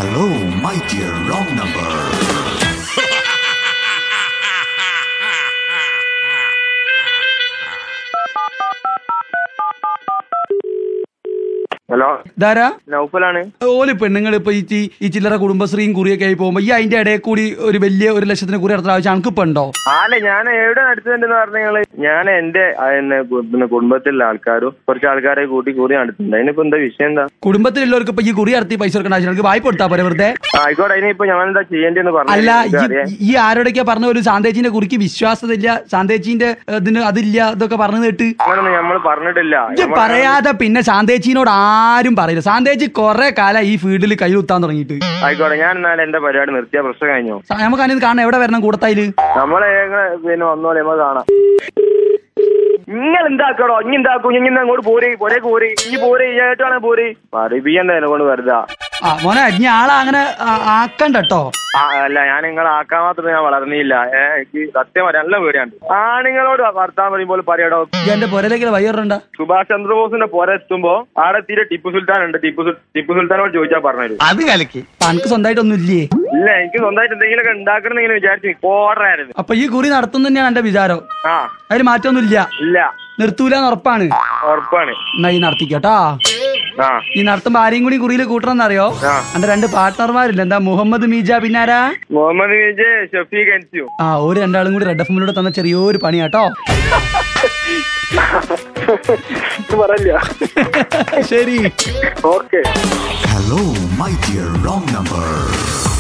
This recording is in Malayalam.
Hello, my dear wrong number. Hello ധാരാ നൗഫലാണ് ഓല് പെണ്ണുങ്ങൾ ഇപ്പൊ ഈ ചി- ഈ ചില്ലറ കുടുംബശ്രീയും കുറിയൊക്കെ ആയി പോകുമ്പോ ഈ അതിന്റെ ഇടയിൽ കൂടി ഒരു വലിയ ഒരു ലക്ഷത്തിന് കുറി നടത്തുന്ന ആവശ്യം അനക്ക് ഇപ്പൊ ഉണ്ടോ ആലെ ഞാൻ എവിടെ നടത്തുന്നുണ്ടെന്ന് പറഞ്ഞ നിങ്ങള് ഞാൻ എന്റെ ആ, എന്നെ കു- പിന്നെ കുടുംബത്തിലുള്ള ആൾക്കാരും കുറച്ച് ആൾക്കാരെ കൂട്ടി കൂടി നടത്തുന്നുണ്ട് അതിനിപ്പോ എന്താ വിഷയം എന്താ കുടുംബത്തിലുള്ളവർക്ക് ഇപ്പൊ ഈ കുറി നടത്തി പൈസ കൊടുക്കേണ്ട ആവശ്യം എനിക്ക് വായ്പ കൊടുത്താ പോരെ വെറുതെ ആ, ആയിക്കോട്ടെ അതിനിപ്പോ ഞാൻ എന്താ ചെയ്യേണ്ടതെന്ന് അല്ല പറഞ്ഞു ഈ- ഈ ആരോടൊക്കെയാ പറഞ്ഞ ഒരു സാന്തേച്ചിന്റെ കുറിക്ക് വിശ്വാസമില്ല സാന്തേച്ചിന്റെ ഇതിന് അതില്ല ഇതൊക്കെ പറഞ്ഞു കേട്ട് അങ്ങനൊന്നും നമ്മൾ പറഞ്ഞിട്ടില്ല ഇജ്ജ് നമ്മള് പറയാതെ പിന്നെ സാന്തേച്ചിനോട് ആരും പറയില്ല സാന്തേച്ചി കുറെ കാലം ഈ ഫീൽഡിൽ കയ്യിലുത്താൻ തുടങ്ങിയിട്ട് ആയിക്കോട്ടെ ഞാൻ എന്നാലും എന്റെ പരിപാടി നിർത്തിയ പ്രശ്നം കഴിഞ്ഞു സ- നമുക്ക് അതിന് കാണാൻ എവിടെ വരണം കൂടത്തായില് നമ്മളെ ഏങ്ങളെ പിന്നെ വന്നോളെ നമ്മൾ കാണാം നിങ്ങൾ എന്താക്കടോ ഇനി എന്താക്കും ഇനി അങ്ങോട്ട് പോരെ പോരെ പോരെ ഇനി പോരെ ഏറ്റാണ് പോരെ പറയിപ്പിക്കണ്ട എന്നെ കൊണ്ട് വെറുതെ ആ മോനെ ഇനി ആളെ അങ്ങനെ ആ- ആക്കണ്ട കേട്ടോ ആ, അല്ല ഞാൻ നിങ്ങളെ ആക്കാൻ മാത്രം ഞാൻ വളർന്നില്ല ഏ, എനിക്ക് സത്യം പറയാൻ നല്ല പേടിയാണ് ആണുങ്ങളോട് വർത്താൻ പറയുമ്പോൾ പറയടോ ഈ എന്റെ പുരലേക്ക് വയ്യറുണ്ട സുഭാഷ് ചന്ദ്രബോസിന്റെ പുര എത്തുമ്പോ ആടെ തീരെ ടിപ്പു സുൽത്താൻ ഉണ്ട് ടിപ്പു സുൽ- ടിപ്പു സുൽത്താനോട് ചോദിച്ചാൽ പറഞ്ഞുതരും അത് കലക്കി അനക്ക് സ്വന്തമായിട്ടൊന്നും ഇല്ലേ ഇല്ല എനിക്ക് സ്വന്തമായിട്ട് എന്തെങ്കിലുമൊക്കെ ഉണ്ടാക്കണം ഇങ്ങനെ വിചാരിച്ചു പോറായിരുന്നു അപ്പൊ ഈ കുറി നടത്തുന്ന തന്നെയാണ് എന്റെ വിചാരം ആ അതിന് മാറ്റമൊന്നും ഇല്ല ഇല്ല നിർത്തൂലെന്ന് ഉറപ്പാണ് ഉറപ്പാണ് എന്നാ ഈ നടത്തിക്കോട്ടോ ആ ഈ നടത്തുമ്പോ ആരെയും കൂടി കുറിയിൽ കൂട്ടണം അറിയോ ആ. എന്റെ രണ്ട് പാർട്ട്ണർമാരില്ല എന്താ മുഹമ്മദ് മീജ പിന്നാരാ മുഹമ്മദ് വിജയ് ഷഫീഖ് അൻസിയും ആ ഒരു രണ്ടാളും കൂടി റെഡ് എഫിലൂടെ തന്ന ചെറിയൊരു പണിയാട്ടോ പറയില്ല ശരി okay Hello, my dear wrong number.